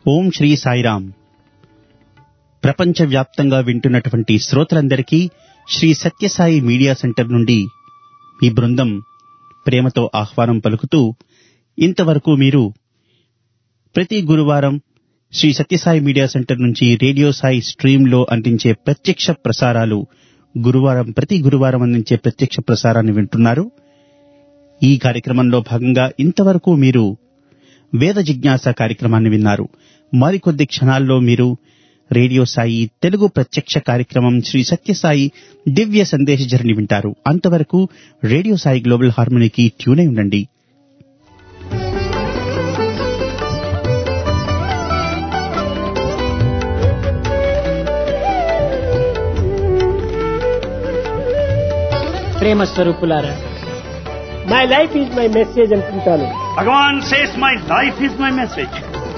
ఓం శ్రీ సాయిరామ్ ప్రపంచవ్యాప్తంగా వింటున్నటువంటి శ్రోతలందరికీ శ్రీ సత్యసాయి మీడియా సెంటర్ నుండి మీ బృందం ప్రేమతో ఆహ్వానం పలుకుతూ ఇంతవరకు మీరు ప్రతి గురువారం శ్రీ సత్యసాయి మీడియా సెంటర్ నుంచి రేడియో సాయి స్ట్రీమ్లో అందించే ప్రత్యక్ష ప్రసారాలు గురువారం ప్రతి గురువారం అందించే ప్రత్యక్ష ప్రసారాన్ని వింటున్నారు ఈ కార్యక్రమంలో భాగంగా ఇంతవరకు మీరు వేద జిజ్ఞాస కార్యక్రమాన్ని విన్నారు మరికొద్ది క్షణాల్లో మీరు రేడియో సాయి తెలుగు ప్రత్యక్ష కార్యక్రమం శ్రీ సత్యసాయి దివ్య సందేశ జర్ని వింటారు అంతవరకు రేడియో సాయి గ్లోబల్ హార్మోనీకి ట్యూన్ అయి ఉండండి ప్రేమ స్వరూపులారా my life is my message అనుకుంటాను Bhagavan says, My life is my message.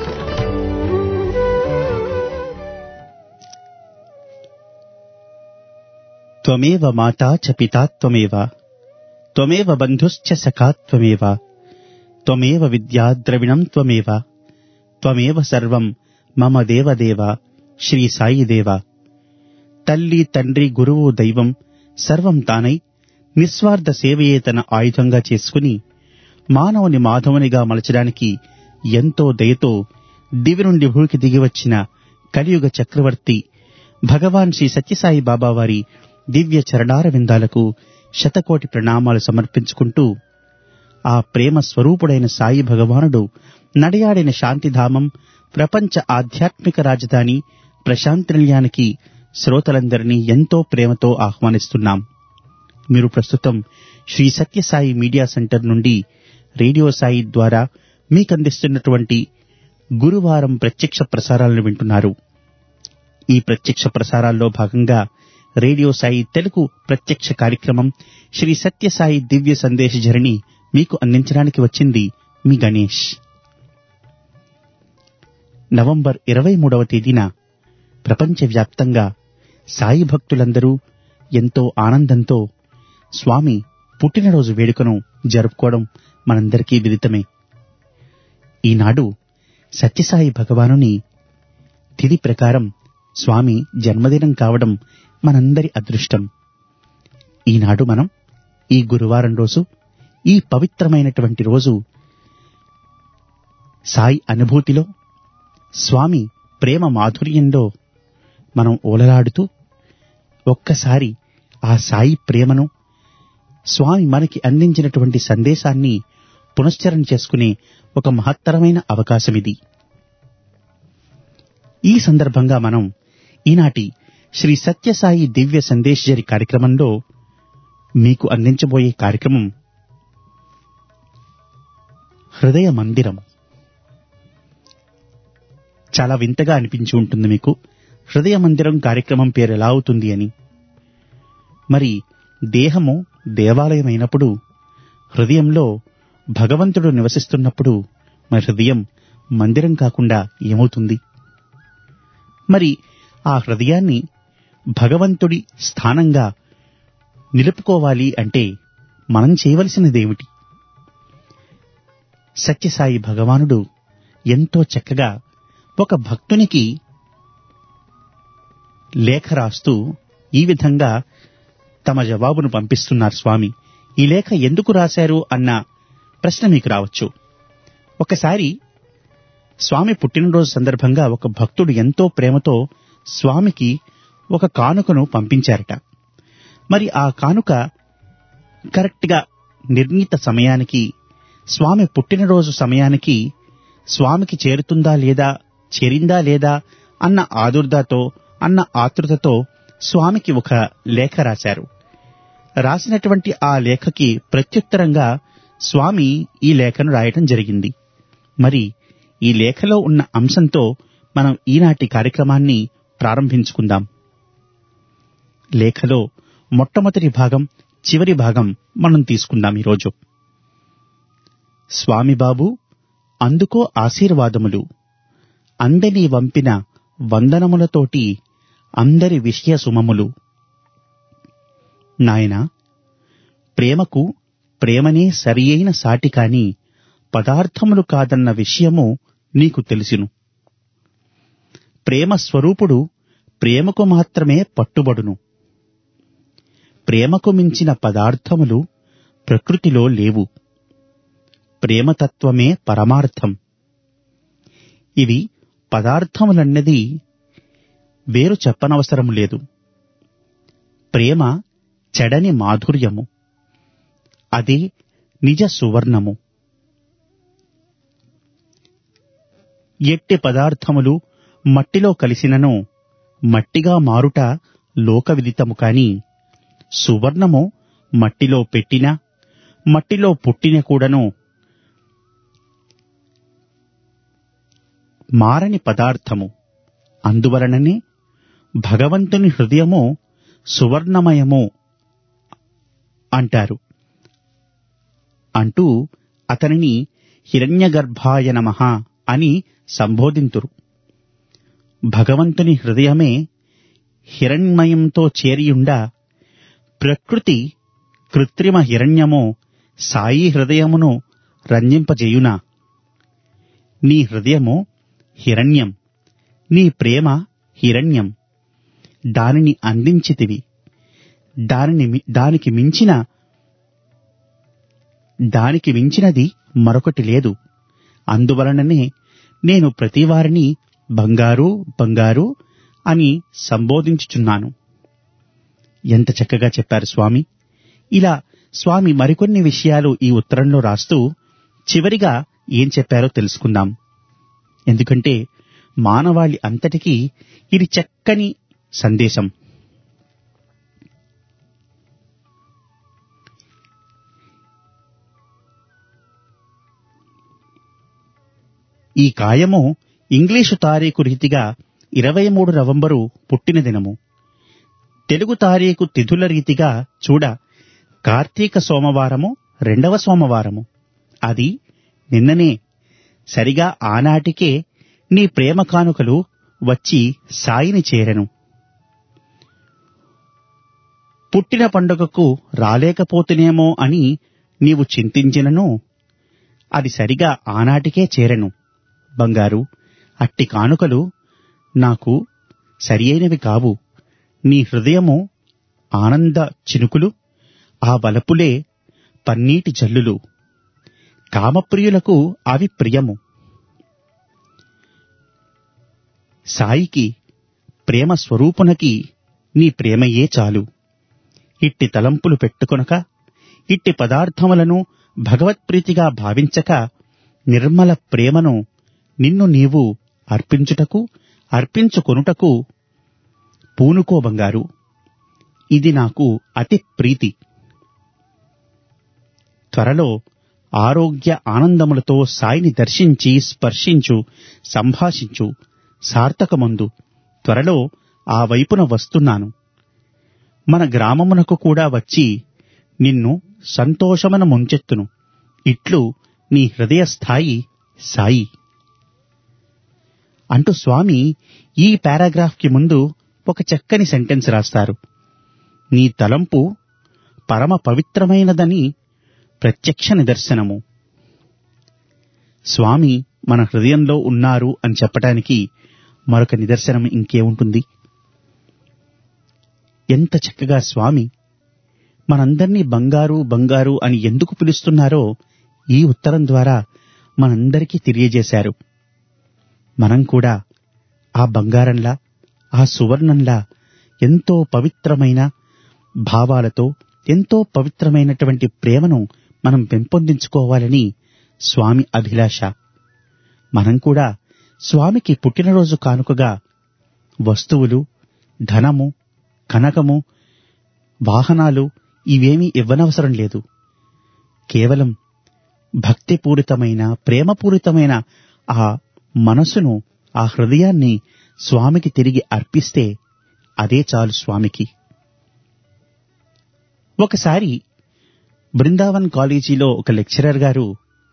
త్వమేవ మాతా చ పితా త్వమేవ త్వమేవ బంధుశ్చ సఖా త్వమేవ త్వమేవ విద్యా ద్రవిణం త్వమేవ త్వమేవ సర్వం మమ దేవదేవ శ్రీ సాయి దేవ తల్లి తండ్రి గురువు దైవం సర్వం తానై నిస్వార్థ సేవయే తన ఆయుధంగా చేసుకుని మానవుని మాధవునిగా మలచడానికి ఎంతో దయతో దివి నుండి భూమికి దిగివచ్చిన కలియుగ చక్రవర్తి భగవాన్ శ్రీ సత్యసాయి బాబా వారి దివ్య చరణార విందాలకు శతకోటి ప్రణామాలు సమర్పించుకుంటూ ఆ ప్రేమ స్వరూపుడైన సాయి భగవానుడు నడయాడిన శాంతిధామం ప్రపంచ ఆధ్యాత్మిక రాజధాని ప్రశాంతి నిలయానికి శ్రోతలందరినీ ఎంతో ప్రేమతో ఆహ్వానిస్తున్నాం మీరు ప్రస్తుతం శ్రీ సత్యసాయి మీడియా సెంటర్ నుండి రేడియో సాయి ద్వారా మీకందిస్తున్నటువంటి గురువారం ప్రత్యక్ష ప్రసారాలను వింటున్నారు ఈ ప్రత్యక్ష ప్రసారాల్లో భాగంగా రేడియో సాయి తెలుగు ప్రత్యక్ష కార్యక్రమం శ్రీ సత్యసాయి దివ్య సందేశ జరణి మీకు అందించడానికి వచ్చింది మీ గణేష్ నవంబర్ ఇరవై మూడవ తేదీన ప్రపంచవ్యాప్తంగా సాయి భక్తులందరూ ఎంతో ఆనందంతో స్వామి పుట్టినరోజు వేడుకను జరుపుకోవడం మనందరికీ విదితమే ఈనాడు సత్యసాయి భగవానుని తిథి ప్రకారం స్వామి జన్మదినం కావడం మనందరి అదృష్టం ఈనాడు మనం ఈ గురువారం రోజు ఈ పవిత్రమైనటువంటి రోజు సాయి అనుభూతిలో స్వామి ప్రేమ మాధుర్యంలో మనం ఓలలాడుతూ ఒక్కసారి ఆ సాయి ప్రేమను స్వామి మనకి అందించినటువంటి సందేశాన్ని పునశ్చరణ చేసుకునే ఒక మహత్తరమైన అవకాశం ఇది ఈ సందర్భంగా మనం ఈనాటి శ్రీ సత్యసాయి దివ్య సందేశజరి కార్యక్రమంలో మీకు అందించబోయే కార్యక్రమం హృదయ మందిరం చాలా వింతగా అనిపించి ఉంటుంది మీకు హృదయ మందిరం కార్యక్రమం పేరు ఎలా అవుతుంది అని మరి దేహము దేవాలయమైనప్పుడు హృదయంలో భగవంతుడు నివసిస్తున్నప్పుడు మరి హృదయం మందిరం కాకుండా ఏమవుతుంది మరి ఆ హృదయాన్ని భగవంతుడి స్థానంగా నిలుపుకోవాలి అంటే మనం చేయవలసినదేమిటి సత్యసాయి భగవానుడు ఎంతో చక్కగా ఒక భక్తునికి లేఖ రాస్తూ ఈ విధంగా తమ జవాబును పంపిస్తున్నారు స్వామి ఈ లేఖ ఎందుకు రాశారు అన్న ప్రశ్న మీకు రావచ్చు ఒకసారి స్వామి పుట్టినరోజు సందర్భంగా ఒక భక్తుడు ఎంతో ప్రేమతో స్వామికి ఒక కానుకను పంపించారట మరి ఆ కానుక కరెక్ట్గా నిర్ణీత సమయానికి స్వామి పుట్టినరోజు సమయానికి స్వామికి చేరుతుందా లేదా చేరిందా లేదా అన్న ఆదుర్దాతో అన్న ఆతృతతో స్వామికి ఒక లేఖ రాశారు రాసినటువంటి ఆ లేఖకి ప్రత్యుత్తరంగా స్వామి ఈ లేఖను రాయటం జరిగింది మరి ఈ లేఖలో ఉన్న అంశంతో మనం ఈనాటి కార్యక్రమాన్ని ప్రారంభించుకుందాం లేఖలో మొట్టమొదటి భాగం చివరి భాగం మనం తీసుకుందాం ఈరోజు స్వామి బాబు అందుకో ఆశీర్వాదములు అందని వంపిన వందనములతోటి అందరి విషయ సుమములు నాయనా ప్రేమకు ప్రేమనే సరియైన సాటి కాని పదార్థములు కాదన్న విషయము నీకు తెలుసును ప్రేమ స్వరూపుడు ప్రేమకు మాత్రమే పట్టుబడును ప్రేమకు మించిన పదార్థములు ప్రకృతిలో లేవు ప్రేమతత్వమే పరమార్థం ఇవి పదార్థములన్నది వేరు చెప్పనవసరం లేదు ప్రేమ చెడని మాధుర్యము అది నిజ సువర్ణము ఎట్టి పదార్థములు మట్టిలో కలిసినను మట్టిగా మారుట లోకవిదితము కాని సువర్ణము మట్టిలో పెట్టిన మట్టిలో పుట్టిన కూడాను మారని పదార్థము అందువలననే భగవంతుని హృదయము సువర్ణమయము అంటారు అంటూ అతనిని హిరణ్యగర్భాయ నమః అని సంబోధింతురు భగవంతుని హృదయమే హిరణ్మయంతో చేరియుండ ప్రకృతి కృత్రిమ హిరణ్యము సాయి హృదయమును రంజింపజేయునా నీ హృదయము హిరణ్యం నీ ప్రేమ హిరణ్యం దానిని అందించితివి దానిని మి- దానికి మించిన దానికి మించినది మరొకటి లేదు అందువలననే నేను ప్రతివారిని బంగారు బంగారు అని సంబోధించుచున్నాను ఎంత చక్కగా చెప్పారు స్వామి ఇలా స్వామి మరికొన్ని విషయాలు ఈ ఉత్తరంలో రాస్తూ చివరిగా ఏం చెప్పారో తెలుసుకుందాం ఎందుకంటే మానవాళి అంతటికీ ఇది చక్కని సందేశం ఈ కాయము ఇంగ్లీషు తారీఖు రీతిగా ఇరవై మూడు నవంబరు పుట్టిన దినము తెలుగు తారీఖు తిథుల రీతిగా చూడ కార్తీక సోమవారము రెండవ సోమవారము అది నిన్ననే సరిగా ఆనాటికే నీ ప్రేమ కానుకలు వచ్చి సాయిని చేరెను పుట్టిన పండుగకు రాలేకపోతేనేమో అని నీవు చింతించినను అది సరిగా ఆనాటికే చేరెను బంగారు అట్టి కానుకలు నాకు సరియైనవి కావు నీ హృదయము ఆనంద చినుకులు ఆ వలపులే పన్నీటి జల్లులు కామప్రియులకు అవి ప్రియము సాయికి ప్రేమ స్వరూపునకి నీ ప్రేమయే చాలు ఇట్టి తలంపులు పెట్టుకొనక ఇట్టి పదార్థములను భగవత్ప్రీతిగా భావించక నిర్మల ప్రేమను నిన్ను నీవు అర్పించుటకు అర్పించుకొనుటకు పూనుకో బంగారు ఇది నాకు అతి ప్రీతి త్వరలో ఆరోగ్య ఆనందములతో సాయిని దర్శించి స్పర్శించు సంభాషించు సార్థకమందు త్వరలో ఆ వైపున వస్తున్నాను మన గ్రామమునకు కూడా వచ్చి నిన్ను సంతోషమున ముంచెత్తును ఇట్లు నీ హృదయ స్థాయి సాయి అంటూ స్వామి ఈ పారాగ్రాఫ్ కి ముందు ఒక చక్కని సెంటెన్స్ రాస్తారు నీ తలంపు పరమ పవిత్రమైనదని ప్రత్యక్ష నిదర్శనము స్వామి మన హృదయంలో ఉన్నారు అని చెప్పటానికి మరొక నిదర్శనం ఇంకేముంటుంది ఎంత చక్కగా స్వామి మనందర్నీ బంగారు బంగారు అని ఎందుకు పిలుస్తున్నారో ఈ ఉత్తరం ద్వారా మనందరికీ తెలియజేశారు మనం కూడా ఆ బంగారంలా ఆ సువర్ణంలా ఎంతో పవిత్రమైన భావాలతో ఎంతో పవిత్రమైనటువంటి ప్రేమను మనం పెంపొందించుకోవాలని స్వామి అభిలాష మనం కూడా స్వామికి పుట్టినరోజు కానుకగా వస్తువులు ధనము కనకము వాహనాలు ఇవేమీ ఇవ్వనవసరం లేదు కేవలం భక్తిపూరితమైన ప్రేమపూరితమైన ఆ మనసును ఆ హృదయాన్ని స్వామికి తిరిగి అర్పిస్తే అదే చాలు స్వామికి ఒకసారి బృందావన్ కాలేజీలో ఒక లెక్చరర్ గారు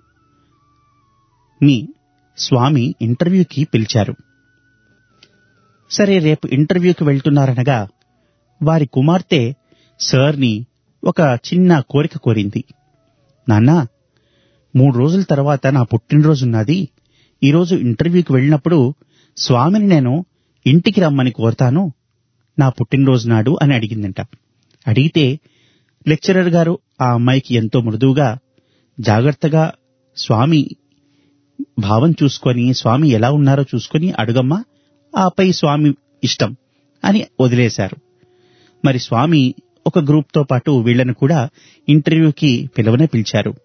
ని స్వామి ఇంటర్వ్యూకి పిలిచారు సరే రేపు ఇంటర్వ్యూకి వెళ్తున్నారనగా వారి కుమార్తె సార్ని ఒక చిన్న కోరిక కోరింది నాన్నా మూడు రోజుల తర్వాత నా పుట్టినరోజున్నది ఈరోజు ఇంటర్వ్యూకి వెళ్ళినప్పుడు స్వామిని నేను ఇంటికి రమ్మని కోరతాను నా పుట్టినరోజు నాడు అని అడిగిందంట అడిగితే లెక్చరర్ గారు ఆ అమ్మాయికి ఎంతో మృదువుగా జాగ్రత్తగా స్వామి భావం చూసుకొని స్వామి ఎలా ఉన్నారో చూసుకొని అడుగమ్మా ఆపై స్వామి ఇష్టం అని వదిలేశారు మరి స్వామి ఒక గ్రూప్తో పాటు వీళ్లను కూడా ఇంటర్వ్యూకి పిలవనే పిలిచారు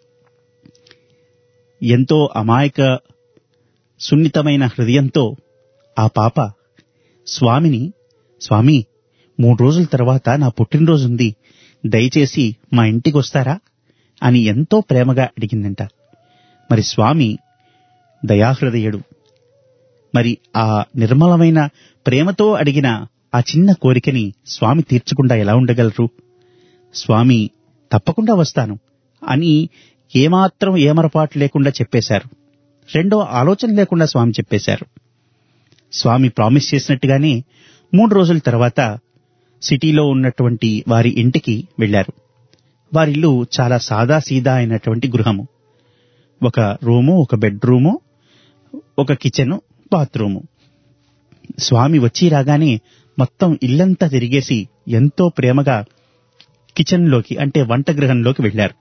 ఎంతో అమాయక సున్నితమైన హృదయంతో ఆ పాప స్వామిని స్వామి మూడు రోజుల తర్వాత నా పుట్టినరోజుంది దయచేసి మా ఇంటికి వస్తారా అని ఎంతో ప్రేమగా అడిగిందంట మరి స్వామి దయాహృదయుడు మరి ఆ నిర్మలమైన ప్రేమతో అడిగిన ఆ చిన్న కోరికని స్వామి తీర్చకుండా ఎలా ఉండగలరు స్వామి తప్పకుండా వస్తాను అని ఏమాత్రం ఏమరపాటు లేకుండా చెప్పేశారు రెండో ఆలోచన లేకుండా స్వామి చెప్పేశారు స్వామి ప్రామిస్ చేసినట్టుగానే మూడు రోజుల తర్వాత సిటీలో ఉన్నటువంటి వారి ఇంటికి వెళ్లారు వారిల్లు చాలా సాదా సీదా అయినటువంటి గృహము ఒక రూము ఒక బెడ్రూము ఒక కిచెను బాత్రూము స్వామి వచ్చి రాగానే మొత్తం ఇల్లంతా తిరిగేసి ఎంతో ప్రేమగా కిచెన్లోకి అంటే వంటగృహంలోకి వెళ్లారు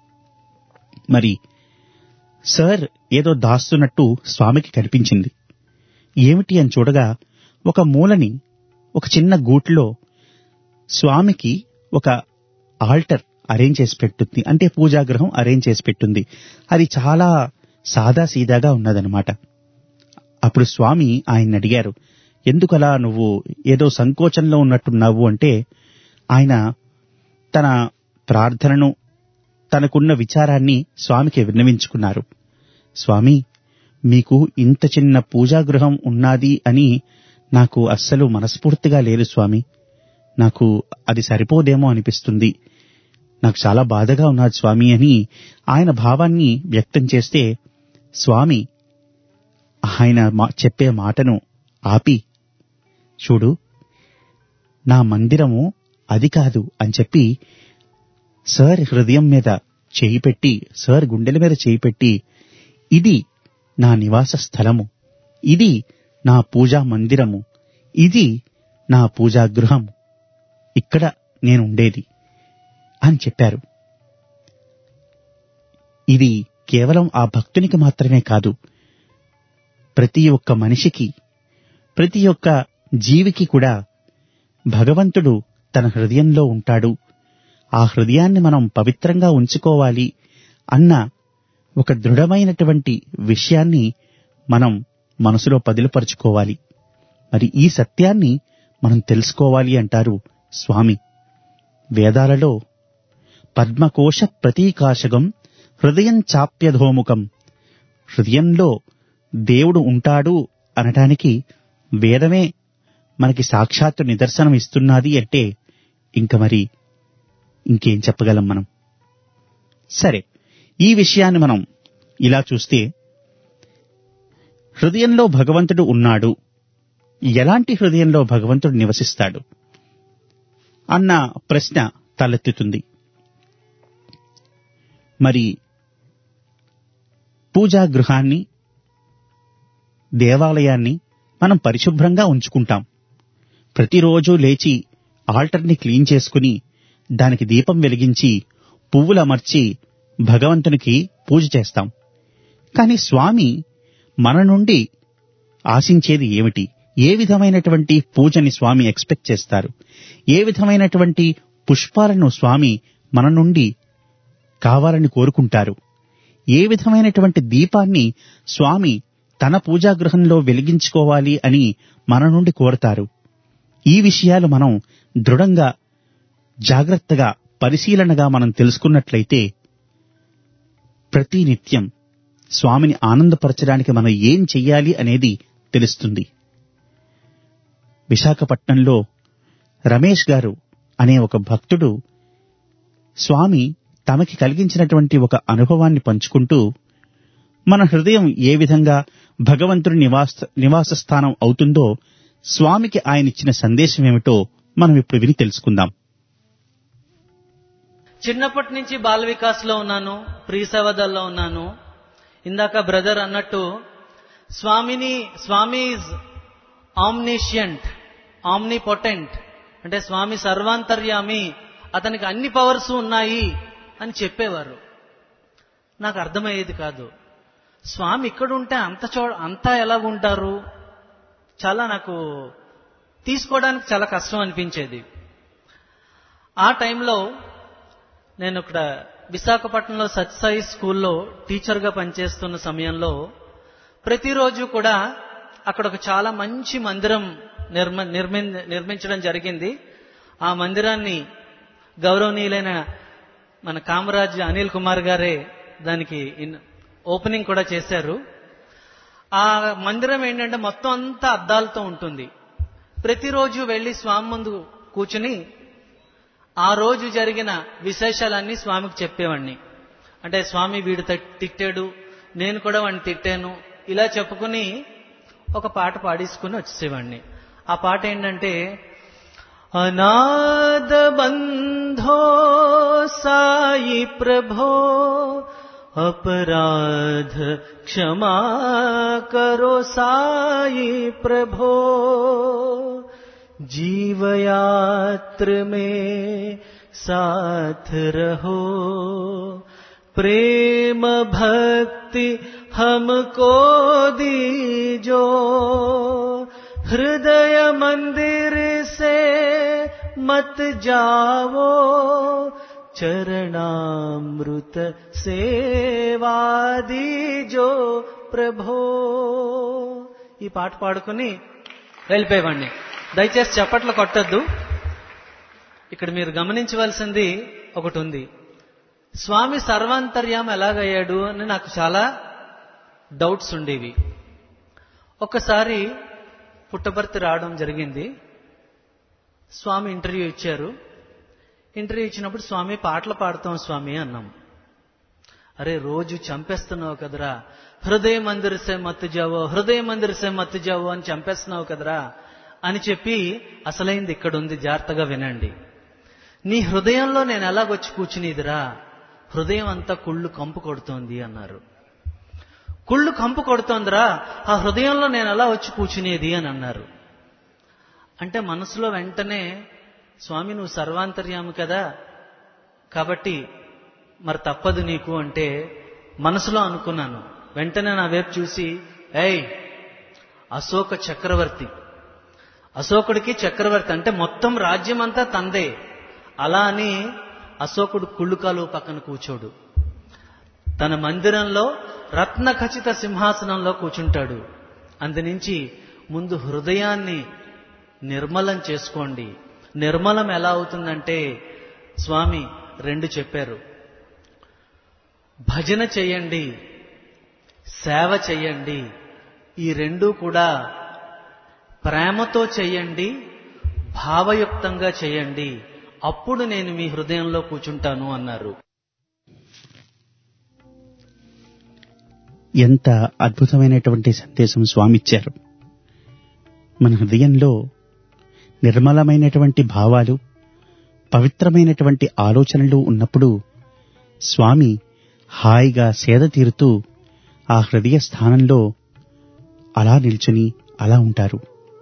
మరి సార్ ఏదో దాస్తున్నట్టు స్వామికి కనిపించింది ఏమిటి అని చూడగా ఒక మూలని ఒక చిన్న గూట్లో స్వామికి ఒక ఆల్టర్ అరేంజ్ చేసి పెట్టుంది అంటే పూజాగృహం అరేంజ్ చేసి పెట్టుంది అది చాలా సాదా సీదాగా ఉన్నదనమాట అప్పుడు స్వామి ఆయన్ని అడిగారు ఎందుకలా నువ్వు ఏదో సంకోచంలో ఉన్నట్టున్నావు అంటే ఆయన తన ప్రార్థనను తనకున్న విచారాన్ని స్వామికి విన్నవించుకున్నారు స్వామి మీకు ఇంత చిన్న పూజాగృహం ఉన్నది అని నాకు అస్సలు మనస్ఫూర్తిగా లేదు స్వామి నాకు అది సరిపోదేమో అనిపిస్తుంది నాకు చాలా బాధగా ఉన్నది స్వామి అని ఆయన భావాన్ని వ్యక్తం చేస్తే స్వామి ఆయన మా- చెప్పే మాటను ఆపి చూడు నా మందిరము అది కాదు అని చెప్పి సార్ హృదయం మీద చేయి పెట్టి సార్ గుండెల మీద చేయి పెట్టి ఇది నా నివాస స్థలము ఇది నా పూజా మందిరము ఇది నా పూజా గృహము ఇక్కడ నేను ఉండేది అని చెప్పారు ఇది కేవలం ఆ భక్తునికి మాత్రమే కాదు ప్రతి ఒక్క మనిషికి ప్రతి ఒక్క జీవికి కూడా భగవంతుడు తన హృదయంలో ఉంటాడు ఆ హృదయాన్ని మనం పవిత్రంగా ఉంచుకోవాలి అన్న ఒక దృఢమైనటువంటి విషయాన్ని మనం మనసులో పదిలపరుచుకోవాలి మరి ఈ సత్యాన్ని మనం తెలుసుకోవాలి అంటారు స్వామి వేదాలలో పద్మకోశ ప్రతీకాశకం హృదయం చాప్యధోముఖం హృదయంలో దేవుడు ఉంటాడు అనటానికి వేదమే మనకి సాక్షాత్తు నిదర్శనం ఇస్తున్నది అంటే ఇంక మరి ఇంకేం చెప్పగలం మనం సరే ఈ విషయాన్ని మనం ఇలా చూస్తే హృదయంలో భగవంతుడు ఉన్నాడు ఎలాంటి హృదయంలో భగవంతుడు నివసిస్తాడు అన్న ప్రశ్న తలెత్తుతుంది మరి పూజా గృహాన్ని దేవాలయాన్ని మనం పరిశుభ్రంగా ఉంచుకుంటాం ప్రతిరోజు లేచి ఆల్టర్ని క్లీన్ చేసుకుని దానికి దీపం వెలిగించి పువ్వులు అమర్చి భగవంతునికి పూజ చేస్తాం కానీ స్వామి మన నుండి ఆశించేది ఏమిటి ఏ విధమైనటువంటి పూజని స్వామి ఎక్స్పెక్ట్ చేస్తారు ఏ విధమైనటువంటి పుష్పాలను స్వామి మన నుండి కావాలని కోరుకుంటారు ఏ విధమైనటువంటి దీపాన్ని స్వామి తన పూజాగృహంలో వెలిగించుకోవాలి అని మన నుండి కోరతారు ఈ విషయాలు మనం దృఢంగా జాగ్రత్తగా పరిశీలనగా మనం తెలుసుకున్నట్లయితే ప్రతి నిత్యం స్వామిని ఆనందపరచడానికి మనం ఏం చెయ్యాలి అనేది తెలుస్తుంది విశాఖపట్నంలో రమేష్ గారు అనే ఒక భక్తుడు స్వామి తమకి కలిగించినటువంటి ఒక అనుభవాన్ని పంచుకుంటూ మన హృదయం ఏ విధంగా భగవంతుని నివాస నివాస స్థానం అవుతుందో స్వామికి ఆయన ఇచ్చిన సందేశం ఏమిటో మనం ఇప్పుడు విని తెలుసుకుందాం చిన్నప్పటి నుంచి బాల వికాస్ లో ఉన్నాను ప్రీ సేవదల్లో ఉన్నాను ఇందాక బ్రదర్ అన్నట్టు స్వామిని స్వామి ఆమ్నిషియంట్ ఆమ్నిపొటెంట్ అంటే స్వామి సర్వాంతర్యామి అతనికి అన్ని పవర్స్ ఉన్నాయి అని చెప్పేవారు నాకు అర్థమయ్యేది కాదు స్వామి ఇక్కడ ఉంటే అంత చో అంతా ఎలా ఉంటారు చాలా నాకు తీసుకోవడానికి చాలా కష్టం అనిపించేది ఆ టైంలో నేను ఇక్కడ విశాఖపట్నంలో సత్సాయి స్కూల్లో టీచర్గా పనిచేస్తున్న సమయంలో ప్రతిరోజు కూడా అక్కడ ఒక చాలా మంచి మందిరం నిర్మ నిర్మి నిర్మించడం జరిగింది ఆ మందిరాన్ని గౌరవనీయులైన మన కామరాజ్ అనిల్ కుమార్ గారే దానికి ఇన్- ఓపెనింగ్ కూడా చేశారు ఆ మందిరం ఏంటంటే మొత్తం అంతా అద్దాలతో ఉంటుంది ప్రతిరోజు వెళ్ళి స్వామి ముందు కూర్చుని ఆ రోజు జరిగిన విశేషాలన్నీ స్వామికి చెప్పేవాడిని అంటే స్వామి వీడు త- తిట్టాడు నేను కూడా వాడిని తిట్టాను ఇలా చెప్పుకుని ఒక పాట పాడేసుకుని వచ్చేసేవాడిని ఆ పాట ఏంటంటే అనాథ బంధో సాయి ప్రభో अपराध क्षमा करो साई प्रभो जीवयात्र में साथ रहो प्रेम भक्ति हमको दीजो हृदय मंदिर से मत जाओ చరణామృత సేవాదీజో ప్రభో ఈ పాట పాడుకుని వెళ్ళిపోయేవాడిని దయచేసి చప్పట్లు కొట్టద్దు ఇక్కడ మీరు గమనించవలసింది ఒకటి ఉంది స్వామి సర్వాంతర్యం ఎలాగయ్యాడు అని నాకు చాలా డౌట్స్ ఉండేవి ఒకసారి పుట్టబర్తి రావడం జరిగింది స్వామి ఇంటర్వ్యూ ఇచ్చారు ఇంటర్వ్యూ ఇచ్చినప్పుడు స్వామి పాటలు పాడతాం స్వామి అన్నాం అరే రోజు చంపేస్తున్నావు కదరా హృదయ మందిర్ సే మత్తు జావో హృదయ మందిర్ సే మత్తు జావో అని చంపేస్తున్నావు కదరా అని చెప్పి అసలైంది ఇక్కడ ఉంది జాగ్రత్తగా వినండి నీ హృదయంలో నేను ఎలాగొచ్చి కూర్చునేదిరా హృదయం అంతా కుళ్ళు కంపు కొడుతోంది అన్నారు కుళ్ళు కంపు కొడుతోందిరా ఆ హృదయంలో నేను ఎలా వచ్చి కూర్చునేది అని అన్నారు అంటే మనసులో వెంటనే స్వామి నువ్వు సర్వాంతర్యామి కదా కాబట్టి మరి తప్పదు నీకు అంటే మనసులో అనుకున్నాను వెంటనే నా వైపు చూసి ఏయ్ అశోక చక్రవర్తి అశోకుడికి చక్రవర్తి అంటే మొత్తం రాజ్యం అంతా తందే అలా అని అశోకుడు కుళ్ళుకాలు పక్కన కూర్చోడు తన మందిరంలో రత్న ఖచ్చిత సింహాసనంలో కూర్చుంటాడు అందునుంచి ముందు హృదయాన్ని నిర్మలం చేసుకోండి నిర్మలం ఎలా అవుతుందంటే స్వామి రెండు చెప్పారు భజన చేయండి సేవ చేయండి ఈ రెండు కూడా ప్రేమతో చేయండి భావయుక్తంగా చేయండి అప్పుడు నేను మీ హృదయంలో కూర్చుంటాను అన్నారు ఎంత అద్భుతమైనటువంటి సందేశం స్వామి ఇచ్చారు మన హృదయంలో నిర్మలమైనటువంటి భావాలు పవిత్రమైనటువంటి ఆలోచనలు ఉన్నప్పుడు స్వామి హాయిగా సేద తీరుతూ ఆ హృదయ స్థానంలో అలా నిల్చుని అలా ఉంటారు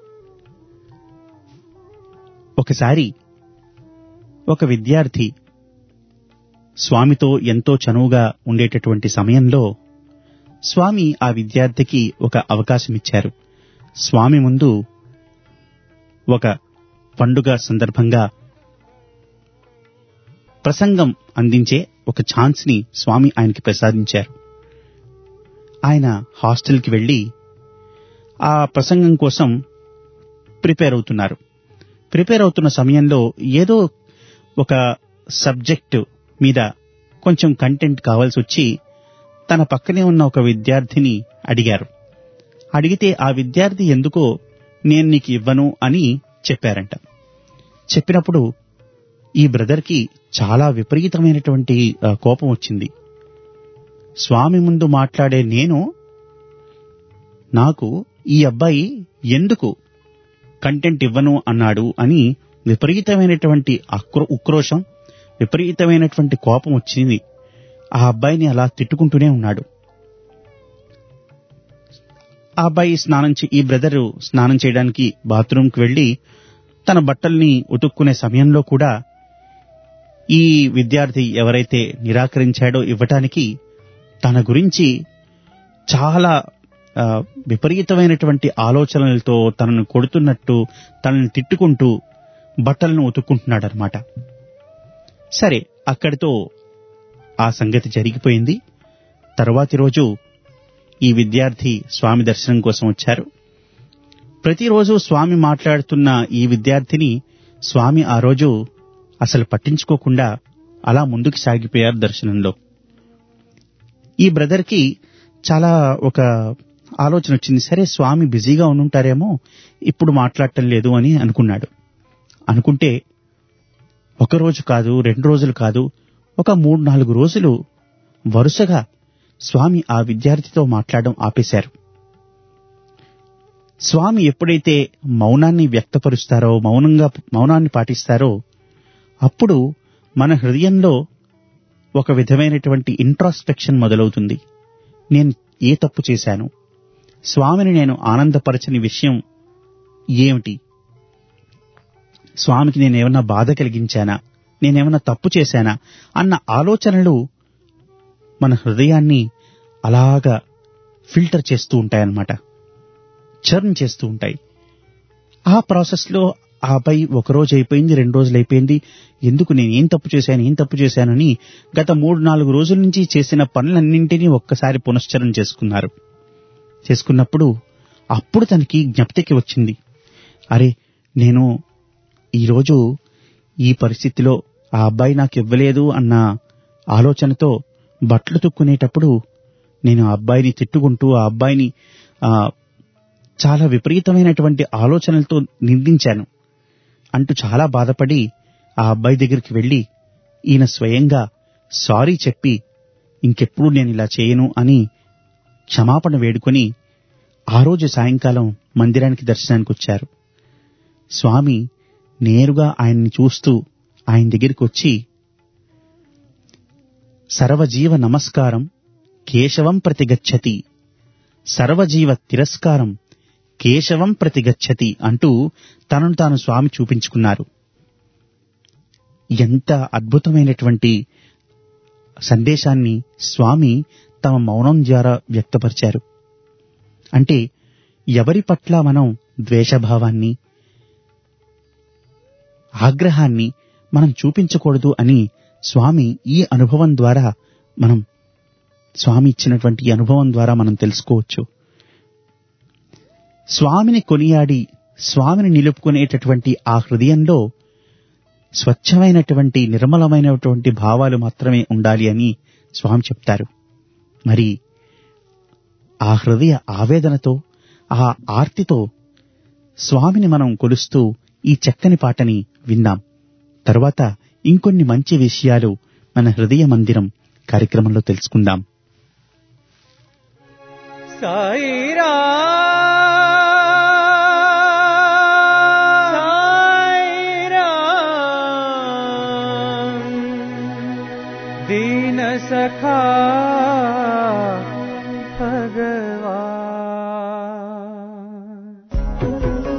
ఒకసారి ఒక విద్యార్థి స్వామితో ఎంతో చనువుగా ఉండేటటువంటి సమయంలో స్వామి ఆ విద్యార్థికి ఒక అవకాశం ఇచ్చారు స్వామి ముందు ఒక పండుగ సందర్భంగా ప్రసంగం అందించే ఒక ఛాన్స్ ని స్వామి ఆయనకి ప్రసాదించారు ఆయన హాస్టల్కి వెళ్లి ఆ ప్రసంగం కోసం ప్రిపేర్ అవుతున్నారు ప్రిపేర్ అవుతున్న సమయంలో ఏదో ఒక సబ్జెక్టు మీద కొంచెం కంటెంట్ కావాల్సి వచ్చి తన పక్కనే ఉన్న ఒక విద్యార్థిని అడిగారు అడిగితే ఆ విద్యార్థి ఎందుకో నేను నీకు ఇవ్వను అని చెప్పారంట చెప్పినప్పుడు ఈ బ్రదర్కి చాలా విపరీతమైనటువంటి ఆ, కోపం వచ్చింది స్వామి ముందు మాట్లాడే నేను నాకు ఈ అబ్బాయి ఎందుకు కంటెంట్ ఇవ్వను అన్నాడు అని విపరీతమైనటువంటి అక్రో ఉక్రోషం విపరీతమైనటువంటి కోపం వచ్చింది ఆ అబ్బాయిని అలా తిట్టుకుంటూనే ఉన్నాడు ఆ అబ్బాయి స్నానం చే- ఈ బ్రదరు స్నానం చేయడానికి బాత్రూంకి వెళ్లి తన బట్టల్ని ఉతుక్కునే సమయంలో కూడా ఈ విద్యార్థి ఎవరైతే నిరాకరించాడో ఇవ్వటానికి తన గురించి చాలా ఆ, విపరీతమైనటువంటి ఆలోచనలతో తనను కొడుతున్నట్టు తనని తిట్టుకుంటూ బట్టలను ఉతుక్కుంటున్నాడనమాట సరే అక్కడితో ఆ సంగతి జరిగిపోయింది తరువాతి రోజు ఈ విద్యార్థి స్వామి దర్శనం కోసం వచ్చారు ప్రతిరోజు స్వామి మాట్లాడుతున్న ఈ విద్యార్థిని స్వామి ఆ రోజు అసలు పట్టించుకోకుండా అలా ముందుకు సాగిపోయారు దర్శనంలో ఈ బ్రదర్కి చాలా ఒక ఆలోచన వచ్చింది సరే స్వామి బిజీగా ఉండుంటారేమో ఇప్పుడు మాట్లాడటం లేదు అని అనుకున్నాడు అనుకుంటే ఒక రోజు కాదు రెండు రోజులు కాదు ఒక మూడు నాలుగు రోజులు వరుసగా స్వామి ఆ విద్యార్థితో మాట్లాడడం ఆపేశారు స్వామి ఎప్పుడైతే మౌనాన్ని వ్యక్తపరుస్తారో మౌనంగా మౌనాన్ని పాటిస్తారో అప్పుడు మన హృదయంలో ఒక విధమైనటువంటి ఇంట్రాస్పెక్షన్ మొదలవుతుంది నేను ఏ తప్పు చేశాను స్వామిని నేను ఆనందపరచని విషయం ఏమిటి స్వామికి నేనేమన్నా బాధ కలిగించానా నేనేమన్నా తప్పు చేశానా అన్న ఆలోచనలు మన హృదయాన్ని అలాగా ఫిల్టర్ చేస్తూ ఉంటాయన్నమాట చర్న్ చేస్తూ ఉంటాయి ఆ ప్రాసెస్లో ఆ అబ్బాయి ఒక రోజు అయిపోయింది రెండు రోజులు అయిపోయింది ఎందుకు నేను ఏం తప్పు చేశాను ఏం తప్పు చేశానని గత మూడు నాలుగు రోజుల నుంచి చేసిన పనులన్నింటినీ ఒక్కసారి పునశ్చరణ చేసుకున్నారు చేసుకున్నప్పుడు అప్పుడు తనకి జ్ఞప్తికి వచ్చింది అరే నేను ఈరోజు ఈ పరిస్థితిలో ఆ అబ్బాయి నాకు ఇవ్వలేదు అన్న ఆలోచనతో బట్టలు తుక్కునేటప్పుడు నేను ఆ అబ్బాయిని తిట్టుకుంటూ ఆ అబ్బాయిని ఆ, చాలా విపరీతమైనటువంటి ఆలోచనలతో నిందించాను అంటూ చాలా బాధపడి ఆ అబ్బాయి దగ్గరికి వెళ్లి ఈయన స్వయంగా సారీ చెప్పి ఇంకెప్పుడు నేను ఇలా చేయను అని క్షమాపణ వేడుకొని ఆ రోజు సాయంకాలం మందిరానికి దర్శనానికి వచ్చారు స్వామి నేరుగా ఆయన్ని చూస్తూ ఆయన దగ్గరికి వచ్చి సర్వజీవ నమస్కారం కేశవం ప్రతిగచ్చతి సర్వజీవ తిరస్కారం కేశవం ప్రతిగచ్చతి అంటూ తనను తాను స్వామి చూపించుకున్నారు ఎంత అద్భుతమైనటువంటి సందేశాన్ని స్వామి తమ మౌనం ద్వారా వ్యక్తపరిచారు అంటే ఎవరి పట్ల మనం ద్వేషభావాన్ని ఆగ్రహాన్ని మనం చూపించకూడదు అని స్వామి ఈ అనుభవం ద్వారా మనం స్వామి ఇచ్చినటువంటి ఈ అనుభవం ద్వారా మనం తెలుసుకోవచ్చు స్వామిని కొనియాడి స్వామిని నిలుపుకునేటటువంటి ఆ హృదయంలో స్వచ్ఛమైనటువంటి నిర్మలమైనటువంటి భావాలు మాత్రమే ఉండాలి అని స్వామి చెప్తారు మరి ఆ హృదయ ఆవేదనతో ఆ ఆర్తితో స్వామిని మనం కొలుస్తూ ఈ చక్కని పాటని విందాం తరువాత ఇంకొన్ని మంచి విషయాలు మన హృదయ మందిరం కార్యక్రమంలో తెలుసుకుందాం సాయిరా సాయిరా దీన సఖా భగవాన్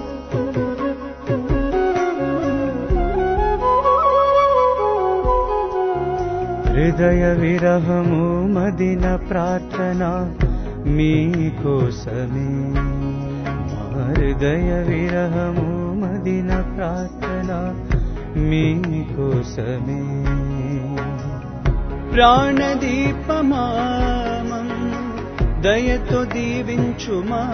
హృదయ విరహము మదిన ప్రార్థన మీకోసమే మా హృదయ విరహము మదిన ప్రార్థన మీకోసమే ప్రాణదీపమామం దయతో దీవించుమా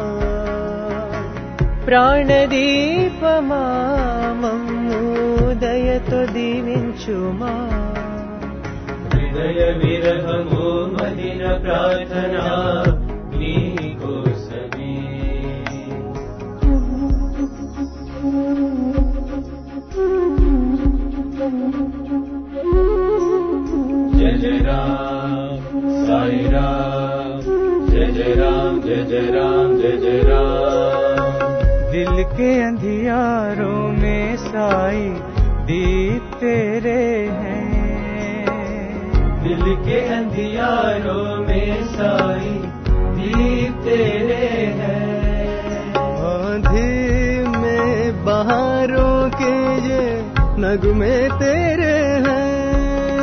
ప్రాణదీపమామము దయతో దీవించుమా హృదయ విరహము మదిన ప్రార్థన నీకోసమే జయ జయ రామ్ సాయి రామ్ జయ జయ రామ్ జయ జయ రామ్ జయ జయ రామ్ दिल के अंधियारों में साई दीप तेरे हैं दिल के अंधियारों में साई दीप तेरे हैं बहारों के ये नगमे तेरे हैं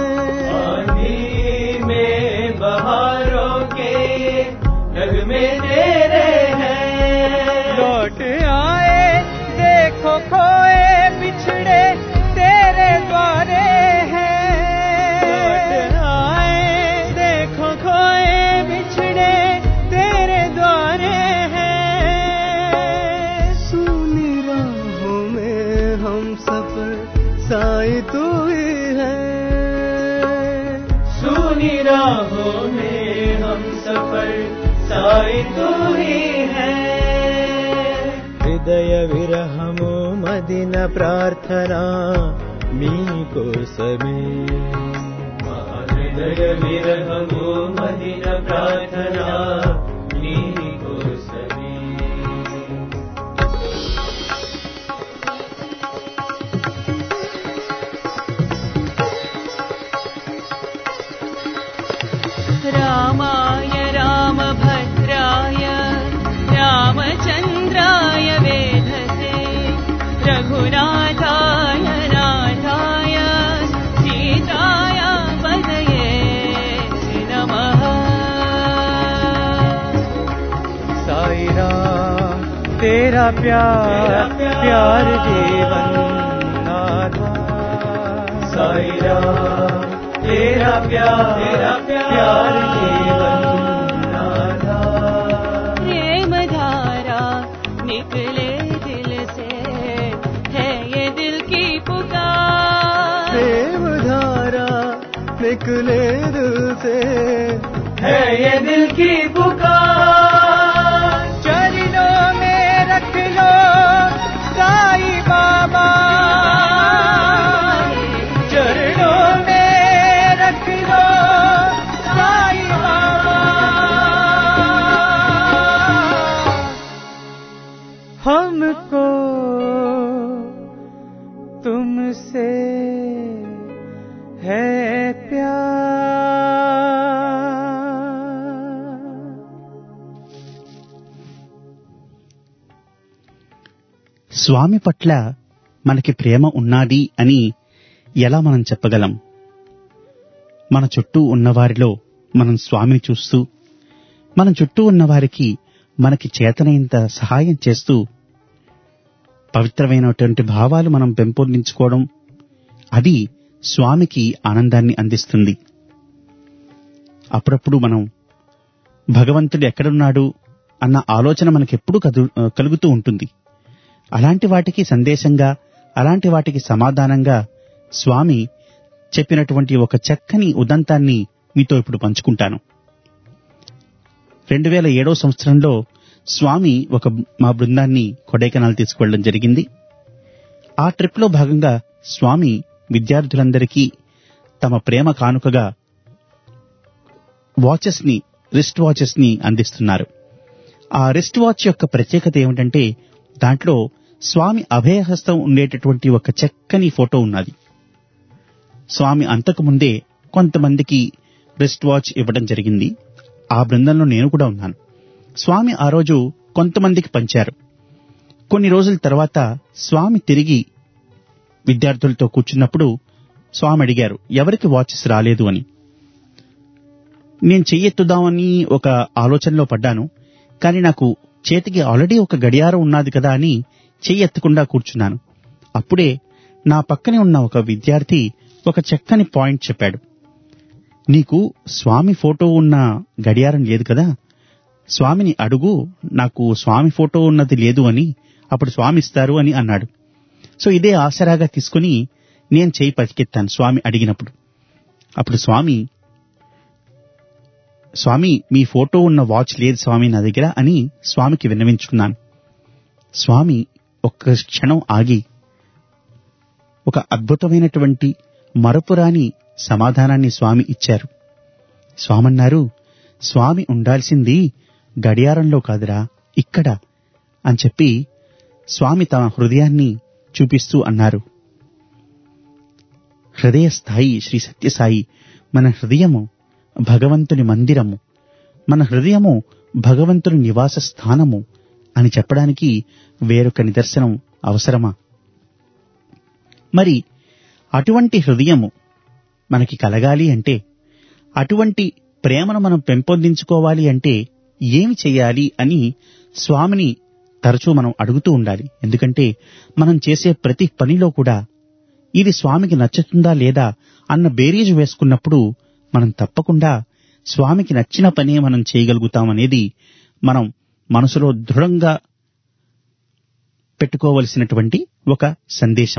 आंधी में बहारों के नगमे तेरे हैं लौट आए देखो खोए बिछड़े तेरे द्वारे हैं लौट आए देखो खोए बिछड़े तेरे द्वारे हैं सुनी राहों में हम सफर साई तू ही है सुनी राहों में हम सफर साई तू ही है హృదయ విరహము మదిన ప్రార్థన మీకోసమే హృదయ విరహము మదిన ప్రార్థన మీకోసమే रामाय रामभद्राय रामचन्द्राय वेधसे रघुनाथाय नाथाय सीताय पदये नमः साईरा तेरा प्यार प्यार जीवन आधार साईरा तेरा प्यार तेरा प्यार जीवन आधार प्रेम धारा निकले दिल से है ये दिल की पुकार प्रेम धारा निकले दिल से है ये दिल की पुकार चरणों में रख लो साई बाबा चरणों में रख लो साई बाबा हमको तुमसे है प्यार స్వామి పట్ల మనకి ప్రేమ ఉన్నది అని ఎలా మనం చెప్పగలం మన చుట్టూ ఉన్నవారిలో మనం స్వామిని చూస్తూ మన చుట్టూ ఉన్నవారికి మనకి చేతనైనంత సహాయం చేస్తూ పవిత్రమైనటువంటి భావాలు మనం పెంపొందించుకోవడం అది స్వామికి ఆనందాన్ని అందిస్తుంది అప్పుడప్పుడు మనం భగవంతుడు ఎక్కడున్నాడు అన్న ఆలోచన మనకెప్పుడు కదు కలుగుతూ ఉంటుంది అలాంటి వాటికి సందేశంగా అలాంటి వాటికి సమాధానంగా స్వామి చెప్పినటువంటి ఒక చక్కని ఉదంతాన్ని మీతో ఇప్పుడు పంచుకుంటాను రెండు వేల ఏడో సంవత్సరంలో స్వామి ఒక మా బృందాన్ని కొడైకెనాల్ తీసుకువెళ్ళడం జరిగింది ఆ ట్రిప్ లో భాగంగా స్వామి విద్యార్థులందరికీ తమ ప్రేమ కానుకగా వాచెస్ ని రిస్ట్ వాచెస్ ని అందిస్తున్నారు ఆ రిస్ట్ వాచ్ యొక్క ప్రత్యేకత ఏమిటంటే దాంట్లో స్వామి అభయహస్తం ఉండేటటువంటి ఒక చక్కని ఫోటో ఉన్నది స్వామి అంతకు ముందే కొంతమందికి రిస్ట్ వాచ్ ఇవ్వడం జరిగింది ఆ బృందంలో నేను కూడా ఉన్నాను స్వామి ఆ రోజు కొంతమందికి పంచారు కొన్ని రోజుల తర్వాత స్వామి తిరిగి విద్యార్థులతో కూర్చున్నప్పుడు స్వామి అడిగారు ఎవరికి వాచెస్ రాలేదు అని నేను చెయ్యెత్తుదామని ఒక ఆలోచనలో పడ్డాను కానీ నాకు చేతికి ఆల్రెడీ ఒక గడియారం ఉన్నది కదా అని చెయ్యెత్తకుండా కూర్చున్నాను అప్పుడే నా పక్కనే ఉన్న ఒక విద్యార్థి ఒక చక్కని పాయింట్ చెప్పాడు నీకు స్వామి ఫోటో ఉన్న గడియారం లేదు కదా స్వామిని అడుగు నాకు స్వామి ఫోటో ఉన్నది లేదు అని అప్పుడు స్వామి ఇస్తారు అని అన్నాడు సో ఇదే ఆసరాగా తీసుకుని నేను చేయి పతికెత్తాను స్వామి అడిగినప్పుడు అప్పుడు స్వామి స్వామి మీ ఫోటో ఉన్న వాచ్ లేదు స్వామి నా దగ్గర అని స్వామికి విన్నవించుకున్నాను స్వామి ఒక్క క్షణం ఆగి ఒక అద్భుతమైనటువంటి మరపురాని సమాధానాన్ని స్వామి ఇచ్చారు స్వామన్నారు స్వామి ఉండాల్సింది గడియారంలో కాదురా ఇక్కడ అని చెప్పి స్వామి తమ హృదయాన్ని చూపిస్తూ అన్నారు హృదయ స్థాయి శ్రీ సత్యసాయి మన హృదయము భగవంతుని మందిరము మన హృదయము భగవంతుని నివాస స్థానము అని చెప్పడానికి వేరొక నిదర్శనం అవసరమా మరి అటువంటి హృదయము మనకి కలగాలి అంటే అటువంటి ప్రేమను మనం పెంపొందించుకోవాలి అంటే ఏమి చేయాలి అని స్వామిని తరచూ మనం అడుగుతూ ఉండాలి ఎందుకంటే మనం చేసే ప్రతి పనిలో కూడా ఇది స్వామికి నచ్చుతుందా లేదా అన్న బేరీజు వేసుకున్నప్పుడు మనం తప్పకుండా స్వామికి నచ్చిన పనే మనం చేయగలుగుతామనేది మనం మనసులో దృఢంగా పెట్టుకోవలసినటువంటి ఒక సందేశం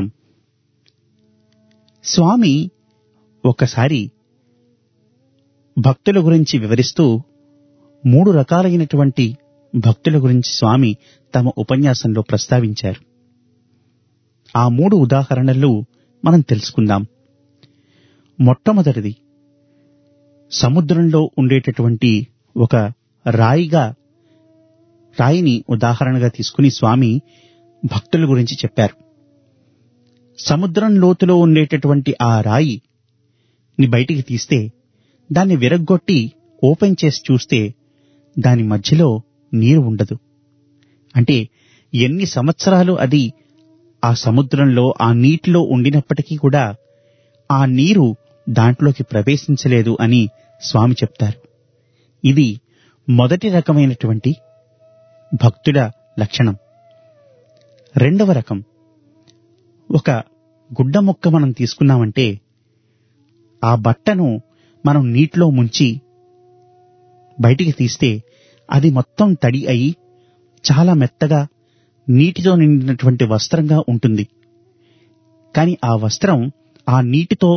స్వామి ఒకసారి భక్తుల గురించి వివరిస్తూ మూడు రకాలైనటువంటి భక్తుల గురించి స్వామి తమ ఉపన్యాసంలో ప్రస్తావించారు ఆ మూడు ఉదాహరణలు మనం తెలుసుకుందాం మొట్టమొదటిది సముద్రంలో ఉండేటటువంటి ఒక రాయిగా రాయిని ఉదాహరణగా తీసుకుని స్వామి భక్తుల గురించి చెప్పారు సముద్రం లోతులో ఉండేటటువంటి ఆ రాయి ని బయటికి తీస్తే దాన్ని విరగ్గొట్టి ఓపెన్ చేసి చూస్తే దాని మధ్యలో నీరు ఉండదు అంటే ఎన్ని సంవత్సరాలు అది ఆ సముద్రంలో ఆ నీటిలో ఉండినప్పటికీ కూడా ఆ నీరు దాంట్లోకి ప్రవేశించలేదు అని స్వామి చెప్తారు ఇది మొదటి రకమైనటువంటి భక్తుల లక్షణం రెండవ రకం ఒక గుడ్డ మొక్క మనం తీసుకున్నామంటే ఆ బట్టను మనం నీటిలో ముంచి బయటికి తీస్తే అది మొత్తం తడి అయి చాలా మెత్తగా నీటితో నిండినటువంటి వస్త్రంగా ఉంటుంది కానీ ఆ వస్త్రం ఆ నీటితో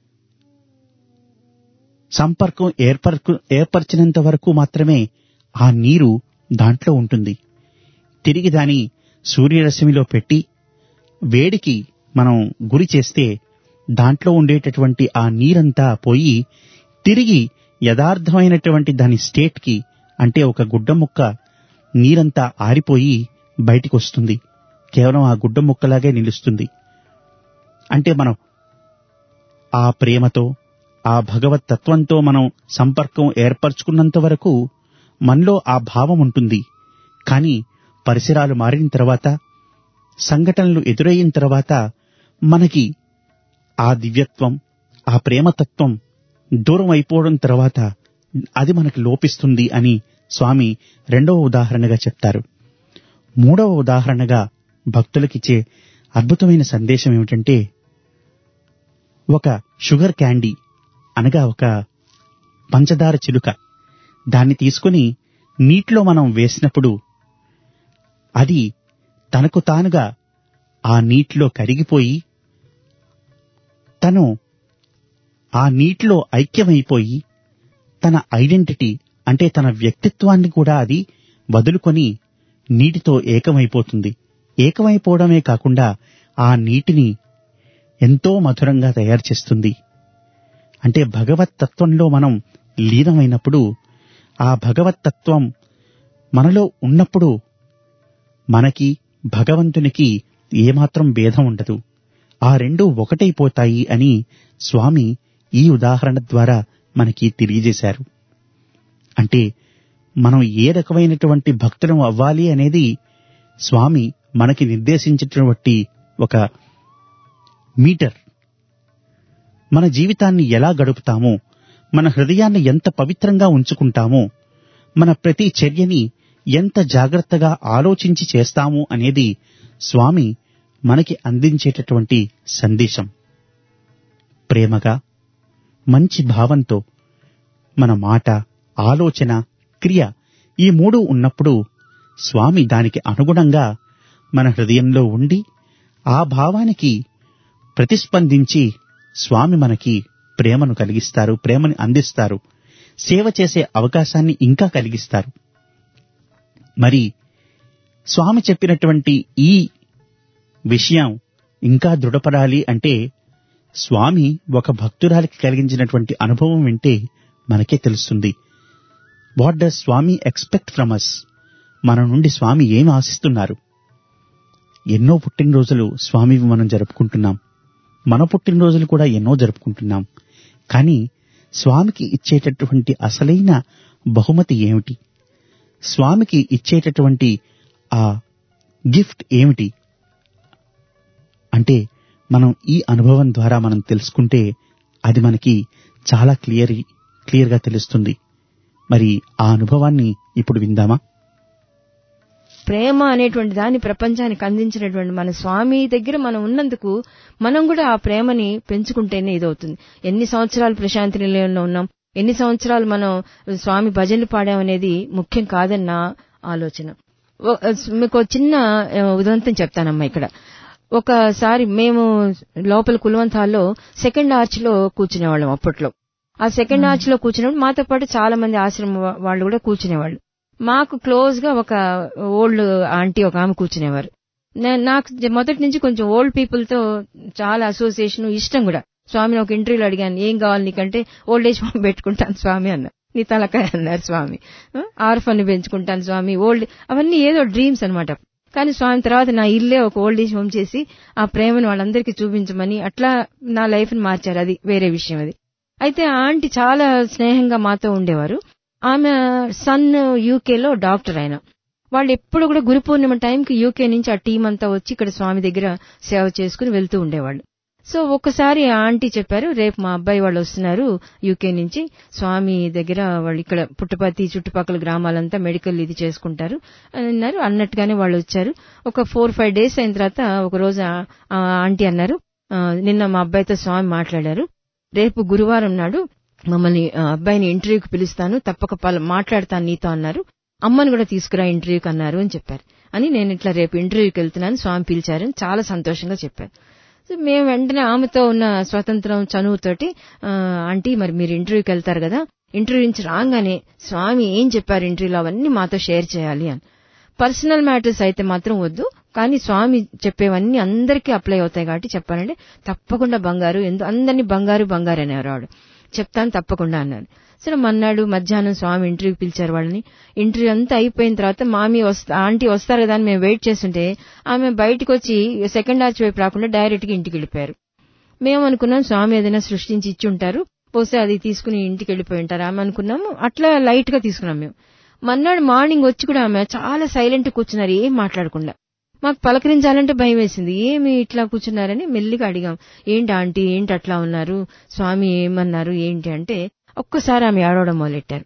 సంపర్కం ఏర్పరకు ఏర్పరిచినంత వరకు మాత్రమే ఆ నీరు దాంట్లో ఉంటుంది తిరిగి దాని సూర్యరశ్మిలో పెట్టి వేడికి మనం గురి చేస్తే దాంట్లో ఉండేటటువంటి ఆ నీరంతా పోయి తిరిగి యథార్థమైనటువంటి దాని స్టేట్కి అంటే ఒక గుడ్డ ముక్క నీరంతా ఆరిపోయి బయటికి వస్తుంది కేవలం ఆ గుడ్డ ముక్కలాగే నిలుస్తుంది అంటే మనం ఆ ప్రేమతో ఆ భగవత్ తత్వంతో మనం సంపర్కం ఏర్పరచుకున్నంత వరకు మనలో ఆ భావం ఉంటుంది కానీ పరిసరాలు మారిన తర్వాత సంఘటనలు ఎదురయిన తర్వాత మనకి ఆ దివ్యత్వం ఆ ప్రేమతత్వం దూరం అయిపోవడం తర్వాత అది మనకి లోపిస్తుంది అని స్వామి రెండవ ఉదాహరణగా చెప్తారు మూడవ ఉదాహరణగా భక్తులకిచ్చే అద్భుతమైన సందేశం ఏమిటంటే ఒక షుగర్ క్యాండీ అనగా ఒక పంచదార చిలుక దాన్ని తీసుకుని నీటిలో మనం వేసినప్పుడు అది తనకు తానుగా ఆ నీటిలో కరిగిపోయి తను ఆ నీటిలో ఐక్యమైపోయి తన ఐడెంటిటీ అంటే తన వ్యక్తిత్వాన్ని కూడా అది వదులుకొని నీటితో ఏకమైపోతుంది ఏకమైపోవడమే కాకుండా ఆ నీటిని ఎంతో మధురంగా తయారు చేస్తుంది అంటే భగవత్ తత్వంలో మనం లీనమైనప్పుడు ఆ భగవత్ తత్వం మనలో ఉన్నప్పుడు మనకి భగవంతునికి ఏమాత్రం భేదం ఉండదు ఆ రెండు ఒకటైపోతాయి అని స్వామి ఈ ఉదాహరణ ద్వారా మనకి తెలియజేశారు అంటే మనం ఏ రకమైనటువంటి భక్తులం అవ్వాలి అనేది స్వామి మనకి నిర్దేశించినటువంటి ఒక మీటర్ మన జీవితాన్ని ఎలా గడుపుతామో మన హృదయాన్ని ఎంత పవిత్రంగా ఉంచుకుంటామో మన ప్రతి చర్యని ఎంత జాగ్రత్తగా ఆలోచించి చేస్తాము అనేది స్వామి మనకి అందించేటటువంటి సందేశం ప్రేమగా మంచి భావంతో మన మాట ఆలోచన క్రియ ఈ మూడు ఉన్నప్పుడు స్వామి దానికి అనుగుణంగా మన హృదయంలో ఉండి ఆ భావానికి ప్రతిస్పందించి స్వామి మనకి ప్రేమను కలిగిస్తారు ప్రేమని అందిస్తారు సేవ చేసే అవకాశాన్ని ఇంకా కలిగిస్తారు మరి స్వామి చెప్పినటువంటి ఈ విషయం ఇంకా దృఢపడాలి అంటే స్వామి ఒక భక్తురాలికి కలిగించినటువంటి అనుభవం వింటే మనకే తెలుస్తుంది what does Swami expect from us మన నుండి స్వామి ఏం ఆశిస్తున్నారు ఎన్నో పుట్టినరోజులు స్వామివి మనం జరుపుకుంటున్నాం మన పుట్టినరోజులు కూడా ఎన్నో జరుపుకుంటున్నాం కానీ స్వామికి ఇచ్చేటటువంటి అసలైన బహుమతి ఏమిటి స్వామికి ఇచ్చేటటువంటి ఆ గిఫ్ట్ ఏమిటి అంటే మనం ఈ అనుభవం ద్వారా మనం తెలుసుకుంటే అది మనకి చాలా క్లియర్ క్లియర్ గా తెలుస్తుంది మరి ఆ అనుభవాన్ని ఇప్పుడు విందామా ప్రేమ అనేటువంటి దాన్ని ప్రపంచానికి అందించినటువంటి మన స్వామి దగ్గర మనం ఉన్నందుకు మనం కూడా ఆ ప్రేమని పెంచుకుంటేనే ఇదవుతుంది ఎన్ని సంవత్సరాలు ప్రశాంతి నిలయంలో ఉన్నాం ఎన్ని సంవత్సరాలు మనం స్వామి భజనలు పాడామనేది ముఖ్యం కాదన్న ఆలోచన ఓ- మీకు ఒక చిన్న ఆ, ఉదంతం చెప్తానమ్మా ఇక్కడ ఒకసారి మేము లోపల కులవంత్ హాల్లో సెకండ్ ఆర్చ్ లో కూర్చునేవాళ్ళం అప్పట్లో ఆ సెకండ్ ఆర్చ్ లో కూర్చున్నప్పుడు మాతో పాటు చాలా మంది ఆశ్రమం వా- వాళ్ళు కూడా కూర్చునేవాళ్ళు మాకు క్లోజ్ గా ఒక ఓల్డ్ ఆంటీ ఒక ఆమె కూర్చునేవారు నే- నాకు జ- మొదటి నుంచి కొంచెం ఓల్డ్ పీపుల్ తో చాలా అసోసియేషన్ ఇష్టం కూడా స్వామిని ఒక ఇంటర్వ్యూలో అడిగాను ఏం కావాలి నీకంటే ఓల్డ్ ఏజ్ హోమ్ పెట్టుకుంటాను స్వామి అన్న నీ తలకాయ అన్నారు స్వామి ఆర్ఫన్ పెంచుకుంటాను స్వామి ఓల్డ్ అవన్నీ ఏదో డ్రీమ్స్ అన్నమాట కానీ స్వామి తర్వాత నా ఇల్లే ఒక ఓల్డ్ ఏజ్ హోమ్ చేసి ఆ ప్రేమను వాళ్ళందరికీ చూపించమని అట్లా నా లైఫ్ ని మార్చారు అది వేరే విషయం అది అయితే ఆ ఆంటీ చాలా స్నేహంగా మాతో ఉండేవారు ఆమె సన్ యూకేలో డాక్టర్ ఆయన వాళ్ళు ఎప్పుడు కూడా గురు పూర్ణిమ టైంకి యూకే నుంచి ఆ టీం అంతా వచ్చి ఇక్కడ స్వామి దగ్గర సేవ చేసుకుని వెళ్తూ ఉండేవాళ్ళు సో ఒక్కసారి ఆ ఆంటీ చెప్పారు రేపు మా అబ్బాయి వాళ్ళు వస్తున్నారు యూకే నుంచి స్వామి దగ్గర వాళ్ళు ఇక్కడ పుట్టపర్తి చుట్టుపక్కల గ్రామాలంతా మెడికల్ ఇది చేసుకుంటారు అని అన్నారు అన్నట్టుగానే వాళ్ళు వచ్చారు ఒక ఫోర్ ఫైవ్ డేస్ అయిన తర్వాత ఒక రోజు ఆ- ఆ ఆంటీ అన్నారు "ఆ, నిన్న మా అబ్బాయితో స్వామి మాట్లాడారు రేపు గురువారం నాడు మమ్మల్ని ఆ, అబ్బాయిని ఇంటర్వ్యూకి పిలుస్తాను తప్పక పల- మాట్లాడతాను నీతో అన్నారు అమ్మని కూడా తీసుకురా ఇంటర్వ్యూకి అన్నారు అని చెప్పారు అని నేను ఇట్లా రేపు ఇంటర్వ్యూకి వెళ్తున్నాను స్వామి పిలిచారని చాలా సంతోషంగా చెప్పారు సో మేము వెంటనే ఆమెతో ఉన్న స్వతంత్రం చనువుతోటి ఆ, ఆంటీ మరి మీరు ఇంటర్వ్యూకి వెళ్తారు కదా ఇంటర్వ్యూ నుంచి రాగానే స్వామి ఏం చెప్పారు ఇంటర్వ్యూలో అవన్నీ మాతో షేర్ చేయాలి అని పర్సనల్ మ్యాటర్స్ అయితే మాత్రం వద్దు కానీ స్వామి చెప్పేవన్నీ అందరికీ అప్లై అవుతాయి కాబట్టి చెప్పాలంటే తప్పకుండా బంగారు ఎందు అందరినీ బంగారు బంగారు అనేవారు ఆవిడ చెప్తాను తప్పకుండా అన్నారు సరే మన్నాడు మధ్యాహ్నం స్వామి ఇంటర్వ్యూ పిలిచారు వాళ్ళని ఇంటర్వ్యూ అంతా అయిపోయిన తర్వాత మామీ వస్తా ఆంటీ వస్తారు కదా అని మేము వెయిట్ చేస్తుంటే ఆమె బయటకు వచ్చి సెకండ్ ఆర్చ్ వైపు రాకుండా డైరెక్ట్ గా ఇంటికి వెళ్ళిపోయారు మేము అనుకున్నాం స్వామి ఏదైనా సృష్టించి ఇచ్చి ఉంటారు పోతే అది తీసుకుని ఇంటికి వెళ్ళిపోయి ఉంటారు ఆమె అనుకున్నాము అట్లా లైట్ గా తీసుకున్నాం మేము మన్నాడు మార్నింగ్ వచ్చి కూడా ఆమె చాలా సైలెంట్ కూర్చున్నారు ఏం మాట్లాడకుండా మాకు పలకరించాలంటే భయం వేసింది ఏమి ఇట్లా కూర్చున్నారని మెల్లిగా అడిగాం ఏంటి ఆంటీ ఏంటి అట్లా ఉన్నారు స్వామి ఏమన్నారు ఏంటి అంటే ఒక్కసారి ఆమె ఏడవడం మొదలెట్టారు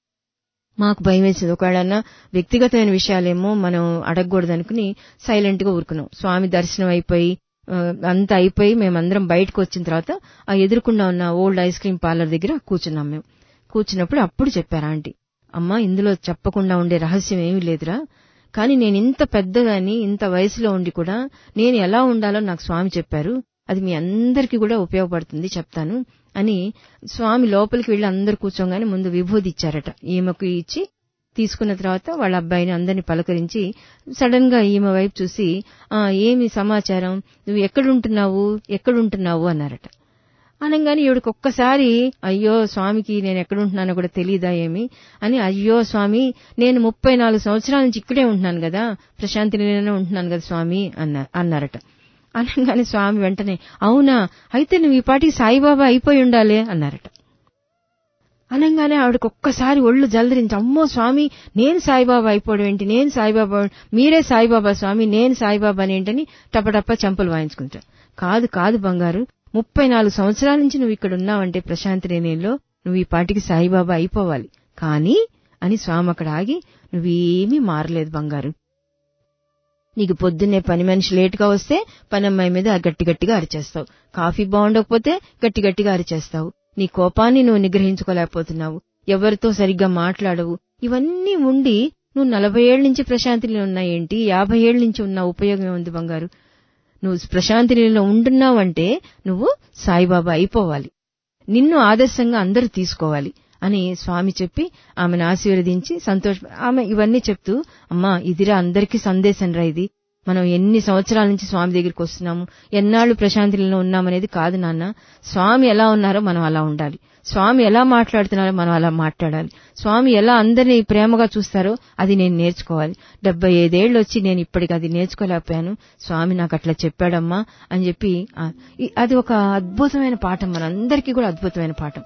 మాకు భయం వేసింది ఒకవేళన్నా వ్యక్తిగతమైన విషయాలేమో మనం అడగకూడదనుకుని సైలెంట్ గా ఊరుకున్నాం స్వామి దర్శనం అయిపోయి ఆ, అంతా అయిపోయి మేమందరం బయటకు వచ్చిన తర్వాత ఆ ఎదురుకుండా ఉన్న ఓల్డ్ ఐస్ క్రీమ్ పార్లర్ దగ్గర కూర్చున్నాం మేము కూర్చున్నప్పుడు అప్పుడు చెప్పారు ఆంటీ అమ్మా ఇందులో చెప్పకుండా ఉండే రహస్యం ఏమీ లేదురా కానీ నేను ఇంత పెద్దదాన్ని ఇంత వయసులో ఉండి కూడా నేను ఎలా ఉండాలో నాకు స్వామి చెప్పారు అది మీ అందరికీ కూడా ఉపయోగపడుతుంది చెప్తాను అని స్వామి లోపలికి వెళ్లి అందరు కూర్చోగానే ముందు విభూది ఇచ్చారట ఈమెకు ఇచ్చి తీసుకున్న తర్వాత వాళ్ళ అబ్బాయిని అందరిని పలకరించి సడన్ గా ఈమె వైపు చూసి ఆ ఏమి సమాచారం నువ్వు ఎక్కడుంటున్నావు ఎక్కడుంటున్నావు అన్నారట అనగానే ఈవిడికి ఒక్కసారి అయ్యో స్వామికి నేను ఎక్కడుంటున్నానో కూడా తెలియదా ఏమి అని అయ్యో స్వామి నేను ముప్పై నాలుగు సంవత్సరాల నుంచి ఇక్కడే ఉంటున్నాను కదా ప్రశాంతి నిలయంలో ఉంటున్నాను కదా స్వామి అన్న అన్నారట అనగానే స్వామి వెంటనే అవునా అయితే నువ్వు ఈ పాటికి సాయిబాబా అయిపోయి ఉండాలి అన్నారట అనగానే ఆవిడకి ఒక్కసారి ఒళ్ళు జలదరించి అమ్మో స్వామి నేను సాయిబాబా అయిపోవడం ఏంటి నేను సాయిబాబా మీరే సాయిబాబా స్వామి నేను సాయిబాబా ఏంటని టపటప్ప చంపలు వాయించుకుంటా కాదు కాదు బంగారు ముప్పై నాలుగు సంవత్సరాల నుంచి నువ్వు ఇక్కడ ఉన్నావంటే ప్రశాంతి నిలయంలో నువ్వు ఈ పాటికి సాయిబాబా అయిపోవాలి కానీ అని స్వామి అక్కడ ఆగి నువ్వేమీ మారలేదు బంగారు నీకు పొద్దున్నే పని మనిషి లేటుగా వస్తే పని అమ్మాయి మీద గట్టి గట్టిగా అరిచేస్తావు కాఫీ బాగుండకపోతే గట్టి గట్టిగా అరిచేస్తావు నీ కోపాన్ని నువ్వు నిగ్రహించుకోలేకపోతున్నావు ఎవరితో సరిగ్గా మాట్లాడవు ఇవన్నీ ఉండి నువ్వు నలభై ఏళ్ల నుంచి ప్రశాంతిలో ఉన్నాయేంటి యాభై ఏళ్ల నుంచి ఉన్న ఉపయోగం ఉంది బంగారు నువ్వు ప్రశాంతిలో ఉంటున్నావంటే నువ్వు సాయిబాబా అయిపోవాలి నిన్ను ఆదర్శంగా అందరూ తీసుకోవాలి అని స్వామి చెప్పి ఆమెను ఆశీర్వదించి సంతోష ఆమె ఇవన్నీ చెప్తూ అమ్మా ఇదిరా అందరికీ సందేశం రా ఇది మనం ఎన్ని సంవత్సరాల నుంచి స్వామి దగ్గరికి వస్తున్నాము ఎన్నాళ్ళు ప్రశాంతిలో ఉన్నామనేది కాదు నాన్న స్వామి ఎలా ఉన్నారో మనం అలా ఉండాలి స్వామి ఎలా మాట్లాడుతున్నారో మనం అలా మాట్లాడాలి స్వామి ఎలా అందరినీ ప్రేమగా చూస్తారో అది నేను నేర్చుకోవాలి డెబ్బై ఐదేళ్లు వచ్చి నేను ఇప్పటికి అది నేర్చుకోలేకపోయాను స్వామి నాకు అట్లా చెప్పాడమ్మా అని చెప్పి ఆ, ఈ- అది ఒక అద్భుతమైన పాఠం మనందరికీ కూడా అద్భుతమైన పాఠం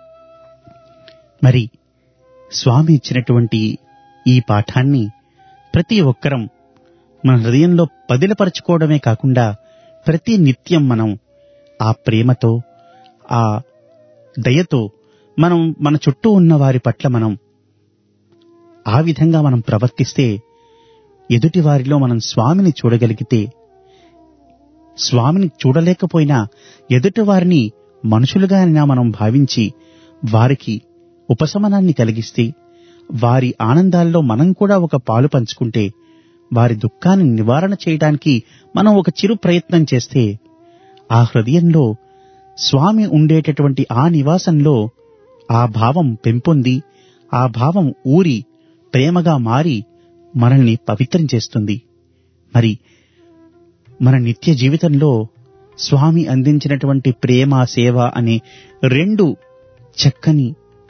మరి స్వామి ఇచ్చినటువంటి ఈ పాఠాన్ని ప్రతి ఒక్కరం మన హృదయంలో పదిలపరచుకోవడమే కాకుండా ప్రతి నిత్యం మనం ఆ ప్రేమతో ఆ దయతో మనం మన చుట్టూ ఉన్న వారి పట్ల మనం ఆ విధంగా మనం ప్రవర్తిస్తే ఎదుటి వారిలో మనం స్వామిని చూడగలిగితే స్వామిని చూడలేకపోయినా ఎదుటి వారిని మనుషులుగానైనా మనం భావించి వారికి ఉపశమనాన్ని కలిగిస్తే వారి ఆనందాల్లో మనం కూడా ఒక పాలు పంచుకుంటే వారి దుఃఖాన్ని నివారణ చేయడానికి మనం ఒక చిరు ప్రయత్నం చేస్తే ఆ హృదయంలో స్వామి ఉండేటటువంటి ఆ నివాసంలో ఆ భావం పెంపొంది ఆ భావం ఊరి ప్రేమగా మారి మనల్ని పవిత్రం చేస్తుంది మరి మన నిత్య జీవితంలో స్వామి అందించినటువంటి ప్రేమ సేవ అనే రెండు చక్కని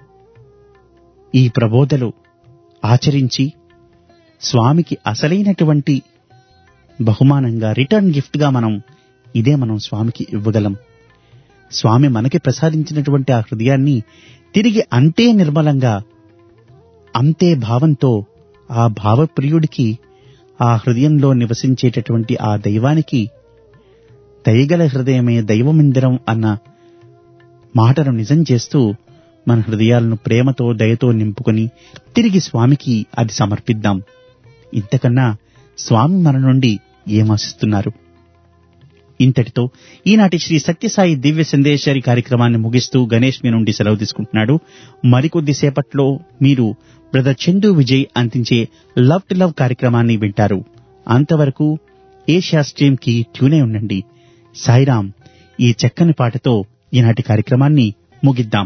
ఈ ప్రబోధలు ఆచరించి స్వామికి అసలైనటువంటి బహుమానంగా రిటర్న్ గిఫ్ట్గా మనం ఇదే మనం స్వామికి ఇవ్వగలం స్వామి మనకి ప్రసాదించినటువంటి ఆ హృదయాన్ని తిరిగి అంతే నిర్మలంగా అంతే భావంతో ఆ భావప్రియుడికి ఆ హృదయంలో నివసించేటటువంటి ఆ దైవానికి దయగల హృదయమే దైవమందిరం అన్న మాటను నిజం చేస్తూ మన హృదయాలను ప్రేమతో దయతో నింపుకొని తిరిగి స్వామికి అది సమర్పిద్దాం ఇంతకన్నా స్వామి మన నుండి ఏమాశిస్తున్నారు ఇంతటితో ఈనాటి శ్రీ సత్యసాయి దివ్య సందేశారి కార్యక్రమాన్ని ముగిస్తూ గణేష్ మీ నుండి సెలవు తీసుకుంటున్నాడు మరికొద్ది సేపట్లో మీరు బ్రదర్ చందు విజయ్ అందించే లవ్ టు లవ్ కార్యక్రమాన్ని వింటారు అంతవరకు ఏషియా స్ట్రీమ్ కి ట్యూనే ఉండండి సాయిరాం ఈ చక్కని పాటతో ఈనాటి కార్యక్రమాన్ని ముగిద్దాం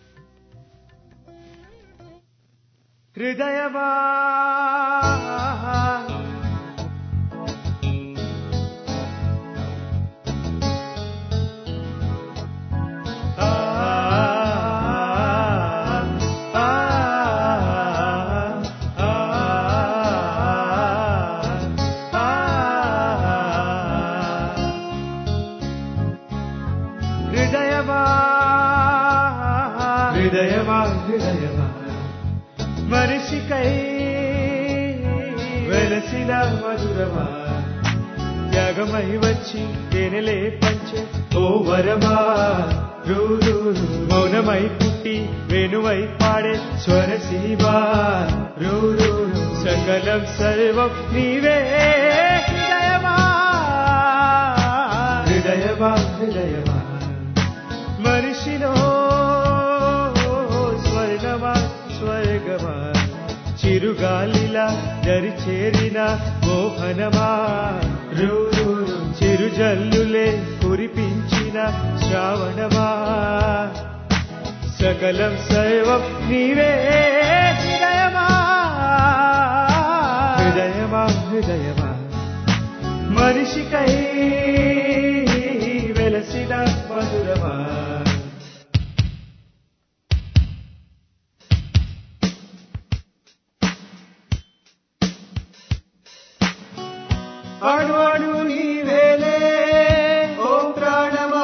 హృదయమా హృదయమా హృదయమా హృదయమా మనిషికై వెలసిన మధురమా త్యాగమై వచ్చి తేనెలే పంచే ఓ వరమా రూరు మౌనమై పుట్టి వేణువై పాడే స్వరసీమా రూరు సకలం సర్వం నీవే హృదయమా హృదయమా హృదయమా మనిషిలో స్వర్ణమా స్వర్గమా చిరుగాలిలా దరి చేరిన మోహనమా రూరు చిరుజల్లులే కురిపించిన శ్రావణమా సకలం సర్వం నీవే హృదయమా హృదయమా హృదయమా మనిషికై వెలసిన మధురమా అణు అణు నీవేలే ఓ ప్రాణమా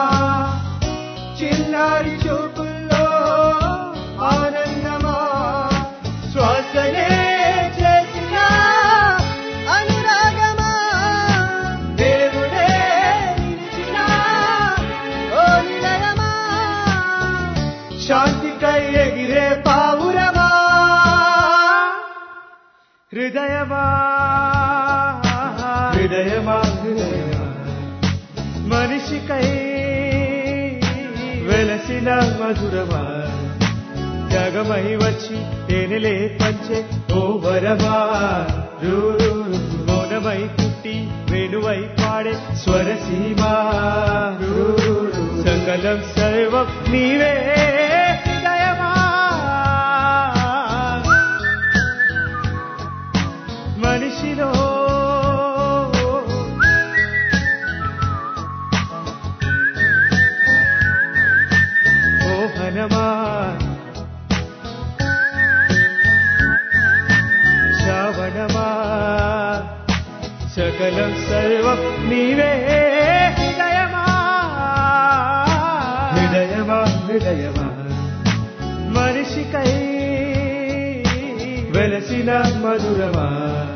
చిన్నారి చూపుల్లో ఆనందమా శ్వాసనే చేసిన అనురాగమా దేవుడే నిలిచిన ఓ నిలయమా శాంతికై ఎగిరే పావురమా హృదయమా హృదయమా హృదయమా మనిషికై వెలసిన మధురమా త్యాగమై వచ్చి తేనెలే పంచే ఓ వరమా రూరు మౌనమై పుట్టి వేణువై పాడే స్వరసీమా రూరు సకలం సర్వం నీవే హృదయమా మనిషిలో మోహనమా శ్రావణమా సకలం సర్వం నీవే హృదయమా హృదయమా హృదయమా మనిషికై వెలసిన మధురమా